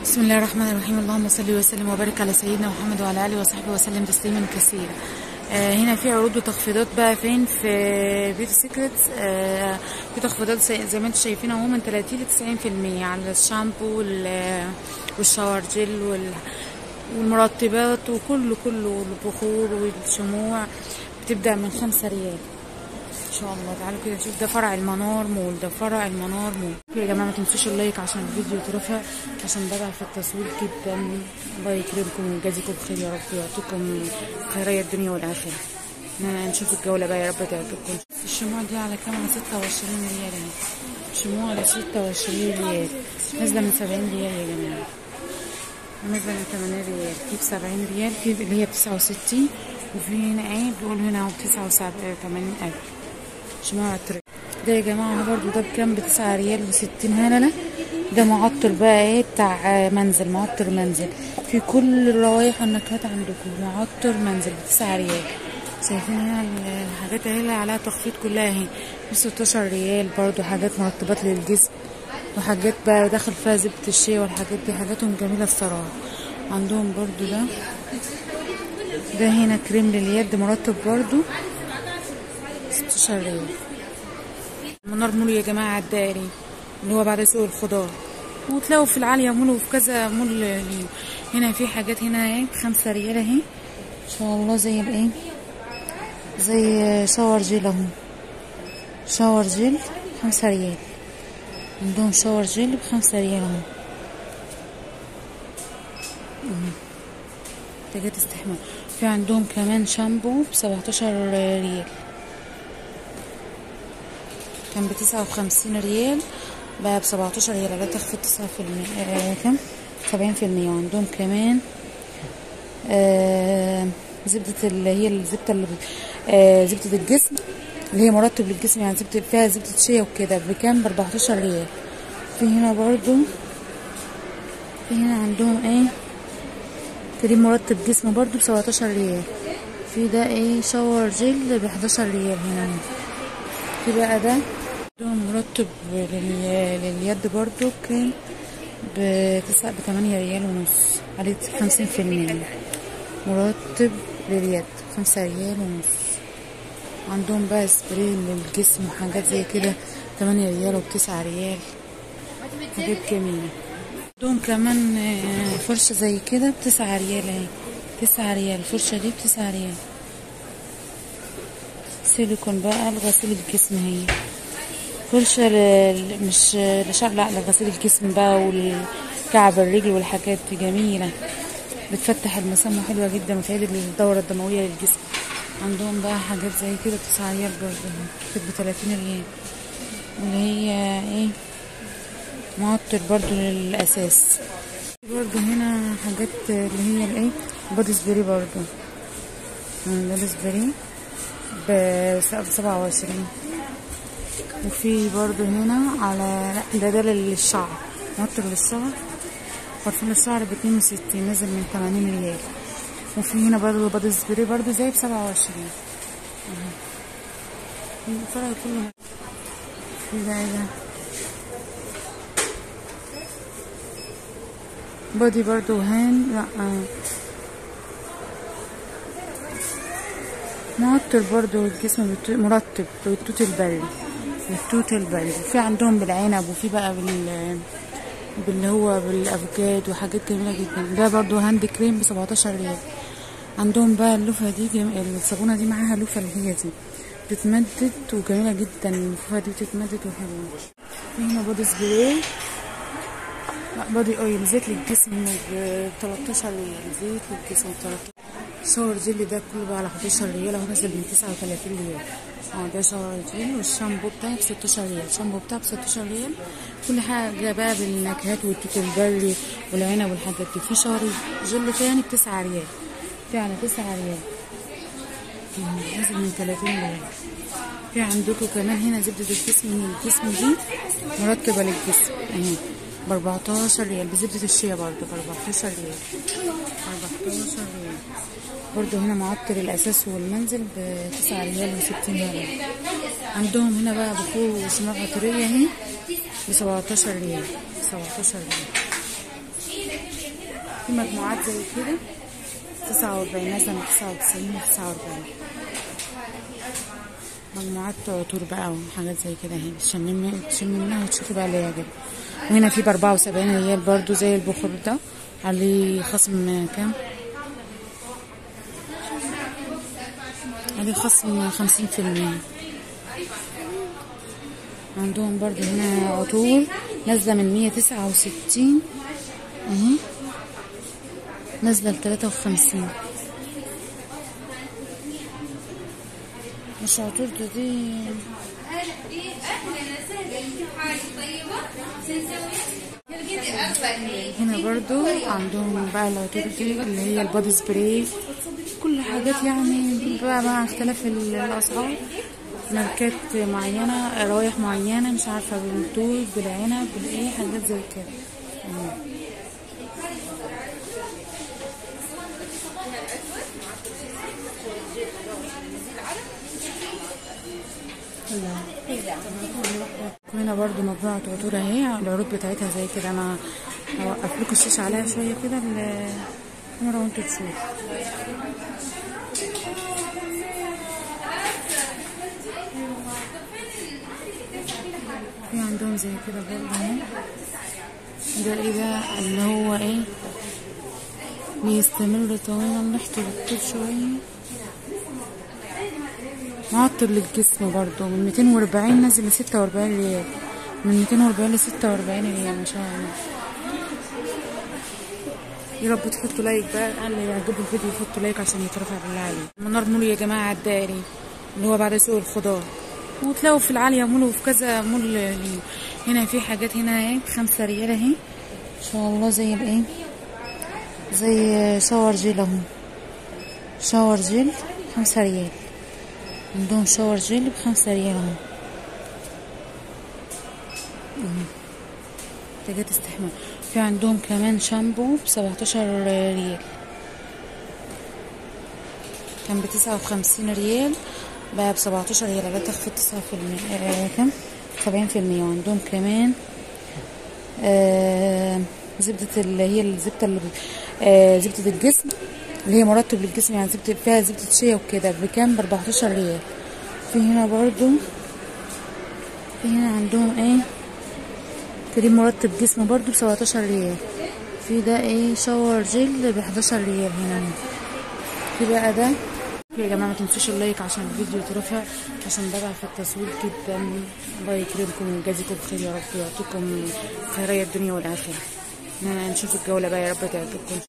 بسم الله الرحمن الرحيم اللهم صل وسلم وبارك على سيدنا محمد وعلى اله وصحبه وسلم تسليما كثيرا آه هنا في عروض وتخفيضات بقى فين في بيوتي سيكريتس آه في تخفيضات زي, زي ما انتم شايفين اهو من 30 ل 90% على الشامبو وال- والشاور جل وال والمرطبات وكله كله البخور والشموع بتبدأ من خمسة ريال ان شاء الله تعالوا كده نشوف ده فرع المنار مول ده فرع المنار مول يا جماعه ما تنسوش اللايك عشان الفيديو يترفع عشان بقى في التصوير جدا الله يكرمكم ويجازيكم بخير يا رب ويعطيكم خيرية الدنيا والاخره ن- نشوف الجوله بقى يا رب تعجبكم الشموع دي على كام على 26 ريال اهي شموع على 26 ريال نازله من 70 ريال يا جماعه نازله من 80 ريال في ب 70 ريال في اللي هي ب 69 وفي هنا ايه بيقول هنا اهو ب 89 الف شماعة التري ده يا جماعة برضو ده بكام بتسعة ريال وستين هللة ده معطر بقى ايه بتاع آه، منزل معطر منزل في كل الروايح والنكهات عندكم معطر منزل بتسعة ريال شايفين هنا ال- الحاجات اهي اللي عليها تخفيض كلها اهي بستاشر ريال برضو حاجات مرطبات للجسم وحاجات بقى داخل فيها زبدة الشيا والحاجات دي حاجاتهم جميلة الصراحة عندهم برضو ده ده هنا كريم لليد مرطب برضو 16 ريال منار مول يا جماعة على الدائري اللي هو بعد سوق الخضار وتلاقوا في العالية مول وفي كذا مول ليه. هنا في حاجات هنا اهي بخمسة ريال اهي ان شاء الله زي الايه زي شاور جيل اهو شاور جيل خمسة ريال عندهم شاور جيل بخمسة ريال اهو أهو. حاجات استحمام في عندهم كمان شامبو بسبعتاشر ريال كان بتسعة وخمسين ريال بقى بسبعتاشر ريال لا تخفض تسعة في المية آه كم سبعين في المية وعندهم كمان آه زبدة اللي هي الزبدة اللي بت- آه زبدة الجسم اللي هي مرطب للجسم يعني زبدة فيها زبدة شيا وكده بكام بأربعتاشر ريال في هنا برضو في هنا عندهم ايه كريم مرطب جسم برضو بسبعتاشر ريال في ده ايه شاور جل بحداشر ريال هنا في بقى ده عندهم مرطب لل- لليد برضو كان بتسعة بتمانية ريال ونص عليه خمسين في المية مرطب لليد خمسة ريال ونص عندهم بقى سبراي للجسم وحاجات زي كده تمانية ريال وبتسعة ريال حاجات جميلة عندهم كمان آه، فرشة زي كده بتسعة ريال اهي تسعة ريال الفرشة دي بتسعة ريال سيليكون بقى لغسيل الجسم هي فرشة ل- مش لشعر لا لغسيل الجسم بقى والكعب الرجل والحاجات دي جميلة بتفتح المسام حلوة جدا وتعدل الدورة الدموية للجسم عندهم بقى حاجات زي كده بتسعة ريال برضه كانت بتلاتين ريال واللي هي ايه معطر برضو للأساس برضو هنا حاجات اللي هي الايه بودي سبراي برضو بودي سبراي بسبعة وعشرين وفي برضو هنا على لا ده ده للشعر معطر للشعر برفان الشعر باتنين وستين نازل من تمانين ريال وفي هنا برضو بودي سبراي برضو زي بسبعة وعشرين الفرق كله في بقى ده بودي برضو هان لا آه. معطر برضو الجسم بت- مرطب بالتوت البري بالتوت البري في عندهم بالعنب وفي بقى بال باللي هو بالافوكاد وحاجات جميله جدا ده برضو هاند كريم ب 17 ريال عندهم بقى اللوفه دي جم... الصابونه دي معاها لوفه اللي هي دي بتتمدد وجميله جدا اللوفه دي بتتمدد وحلوه في هنا بودي سبراي لا بودي اويل زيت للجسم ب 13 ريال زيت للجسم ب 13 شاور جل ده كله بقى على 11 ريال اهو نازل من 39 ريال اه ده شاور جل والشامبو بتاعي ب 16 ريال الشامبو بتاعي ب 16 ريال كل حاجة بقى بالنكهات والتوت البري والعنب والحاجات دي في شاور جل تاني ب 9 ريال في على 9 ريال مم، نازل من 30 ريال في عندكم كمان هنا زبدة الجسم من الجسم دي مرطبة للجسم اهي ب 14 ريال بزبدة الشيا برضه ب 14 ريال 14 ريال برضه هنا معطر الأساس والمنزل ب 9 ريال و60 ريال عندهم هنا بقى بخور وشموع عطرية اهي ب 17 ريال 17 ريال في مجموعات زي كده تسعة وأربعين نازلة من تسعة وتسعين لتسعة وأربعين مجموعات عطور بقى وحاجات زي كده اهي تشمي تشمي منها وتشوفي بقى اللي يعجبك وهنا في بأربعة وسبعين ريال برضو زي البخور ده عليه خصم كام عليه خصم خمسين في المية عندهم برضو هنا عطور نازلة من مية تسعة وستين اهي نازلة لتلاتة وخمسين مش عطور دي, دي هنا برضو عندهم بقى العطور دي اللي هي البادي سبراي كل حاجات يعني بقى مع اختلاف ال- الأسعار ماركات معينة روايح معينة مش عارفة بالتوت بالعنب بالإيه حاجات زي كده يعني. هنا برضو مجموعة عطور اهي العروض بتاعتها زي كده انا هوقف لكم الشاشة عليها شوية كده الكاميرا وانتوا تشوفوا في عندهم زي كده برضه اهي ده ايه ده اللي هو ايه بيستمر طويلا نحته بالطول شوية معطر للجسم برضه من 240 نازل ل 46 ريال من 240 ل 46 ريال ما شاء الله يا رب تحطوا لايك بقى اللي يعجبه الفيديو يحطوا لايك عشان يترفع بالله عليه منار مول يا جماعة على الدائري اللي هو بعد سوق الخضار وتلاقوا في العالية مول وفي كذا مول ليه. هنا في حاجات هنا اهي بخمسة ريال اهي ان شاء الله زي الايه زي شاور جيل اهو شاور جيل خمسة ريال عندهم شاور جيل بخمسة ريال اهو أهو. منتجات استحمام في عندهم كمان شامبو بسبعتاشر ريال كان بتسعة وخمسين ريال بقى بسبعتاشر ريال على تخفيض تسعة في المية آه كم سبعين في المية وعندهم كمان آه زبدة اللي هي الزبدة اللي بت- آه زبدة الجسم اللي هي مرطب للجسم يعني زبدة فيها زبدة شيا وكده بكام بأربعتاشر ريال في هنا برضو في هنا عندهم ايه كريم مرطب جسم برضو بسبعتاشر ريال في ده ايه شاور جيل بحداشر ريال هنا في بقى ده يا جماعة ما تنسوش اللايك عشان الفيديو يترفع عشان بقى في التصوير جدا الله يكرمكم ويجازيكم بخير يا رب ويعطيكم خيرية الدنيا والآخرة نشوف الجولة بقى يا رب تعجبكم